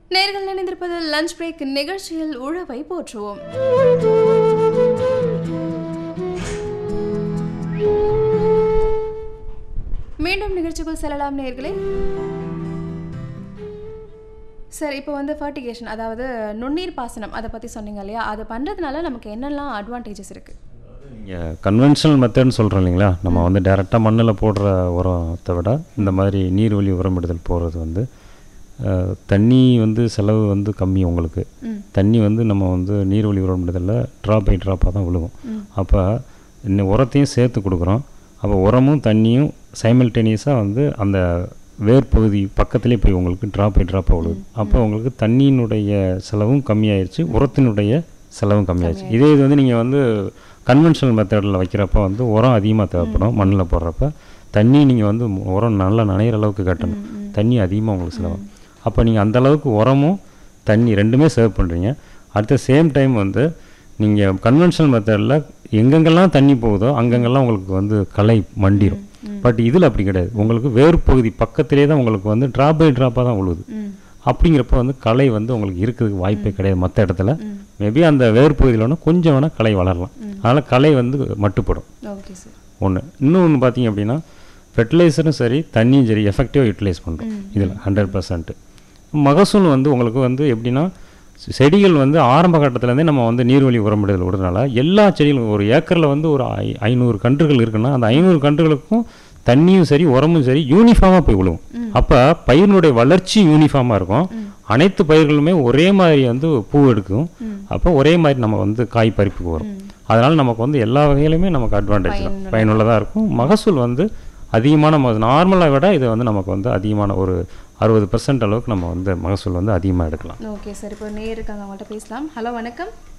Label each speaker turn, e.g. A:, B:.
A: நேர்கள் இணைந்திருப்பது lunch break நிகழ்ச்சியில் உழவை போற்றுவோம் மீண்டும் நிகழ்ச்சிக்குள் செல்லலாம் நேர்களே சார் இப்போ வந்து ஃபர்டிகேஷன் அதாவது நுண்ணீர் பாசனம் அதை பற்றி சொன்னீங்க இல்லையா அது பண்ணுறதுனால நமக்கு என்னெல்லாம் அட்வான்டேஜஸ் இருக்குது
B: நீங்கள் கன்வென்ஷனல் மெத்தட்னு சொல்கிறோம் இல்லைங்களா நம்ம வந்து டேரெக்டாக மண்ணில் போடுற உரத்தை விட இந்த மாதிரி நீர்வழி உரமிடுதல் போடுறது வந்து அஹ், தண்ணி வந்து செலவு வந்து கம்மி உங்களுக்கு தண்ணி வந்து நம்ம வந்து நீர்வழி உரமிடுதலில் ட்ராப் பை ட்ராப்பாக தான் விழுகும் அப்போ இந்த உரத்தையும் சேர்த்து கொடுக்குறோம் அப்போ உரமும் தண்ணியும் சைமல்டேனியஸாக வந்து அந்த வேர் பகுதி பக்கத்துலேயே போய் உங்களுக்கு ட்ராப் பை ட்ராப்பாக விழுது அப்போ உங்களுக்கு தண்ணியினுடைய செலவும் கம்மியாயிருச்சு உரத்தினுடைய செலவும் கம்மியாயிருச்சு இதே இது வந்து நீங்கள் வந்து கன்வென்ஷனல் மெத்தடில் வைக்கிறப்ப வந்து உரம் அதிகமாக தேவைப்படும் மண்ணில் போடுறப்ப தண்ணி நீங்கள் வந்து மு- உரம் நல்லா நனையிற அளவுக்கு கட்டணும் தண்ணி அதிகமாக உங்களுக்கு செலவாகும் அப்போ நீங்கள் அந்த அளவுக்கு உரமும் தண்ணி ரெண்டுமே சேவ் பண்ணுறீங்க அட் த சேம் டைம் வந்து நீங்கள் கன்வென்ஷனல் மெத்தடில் எங்கெங்கெல்லாம் தண்ணி போகுதோ அங்கங்கெல்லாம் உங்களுக்கு வந்து களை மண்டிரும் பட் இதில் அப்படி கிடையாது உங்களுக்கு வேறு பகுதி பக்கத்திலே தான் உங்களுக்கு வந்து ட்ராப் பை ட்ராப்பாக தான் விழுது அப்படிங்கிறப்ப வந்து களை வந்து உங்களுக்கு இருக்கிறதுக்கு வாய்ப்பே கிடையாது மற்ற இடத்துல மேபி அந்த வேறு பகுதியில் வேணால் கொஞ்சம் வேணால் களை வளரலாம் அதனால் களை வந்து மட்டுப்படும்
A: ஓகே சார்
B: ஒன்று இன்னொன்று பார்த்தீங்க அப்படின்னா ஃபெர்டிலைசரும் சரி தண்ணியும் சரி எஃபெக்டிவாக யூட்டிலைஸ் பண்ணுறோம் இதில் ஹண்ட்ரட் பர்சன்ட் மகசூல் வந்து உங்களுக்கு வந்து எப்படின்னா செ- செடிகள் வந்து ஆரம்ப கட்டத்துலேருந்தே நம்ம வந்து நீர்வழி உரமிடுதல் விடுறதுனால எல்லா செடிகளும் ஒரு ஏக்கரில் வந்து ஒரு ஐ ஐநூறு கன்றுகள் இருக்குன்னா அந்த ஐநூறு கன்றுகளுக்கும் தண்ணியும் சரி உரமும் சரி யூனிஃபார்மாக போய் விழுவும் அப்போ பயிரினுடைய வளர்ச்சி யூனிஃபார்மாக இருக்கும் அனைத்து பயிர்களுமே ஒரே மாதிரி வந்து பூ எடுக்கும் அப்போ ஒரே மாதிரி நம்ம வந்து காய் பறிப்புக்கு வரும் அதனால் நமக்கு வந்து எல்லா வகையிலுமே நமக்கு அட்வான்டேஜ் தான் பயனுள்ளதாக இருக்கும் மகசூல் வந்து அதிகமான நார்மலாக விட இது வந்து நமக்கு வந்து அதிகமான ஒரு அறுபது பெர்சன்ட் அளவுக்கு நம்ம வந்து மகசூல் வந்து அதிகமாக எடுக்கலாம்
A: ஓகே சார் இப்போ நேர் இருக்காங்க அவங்கள்ட்ட பேசலாம் ஹலோ வணக்கம்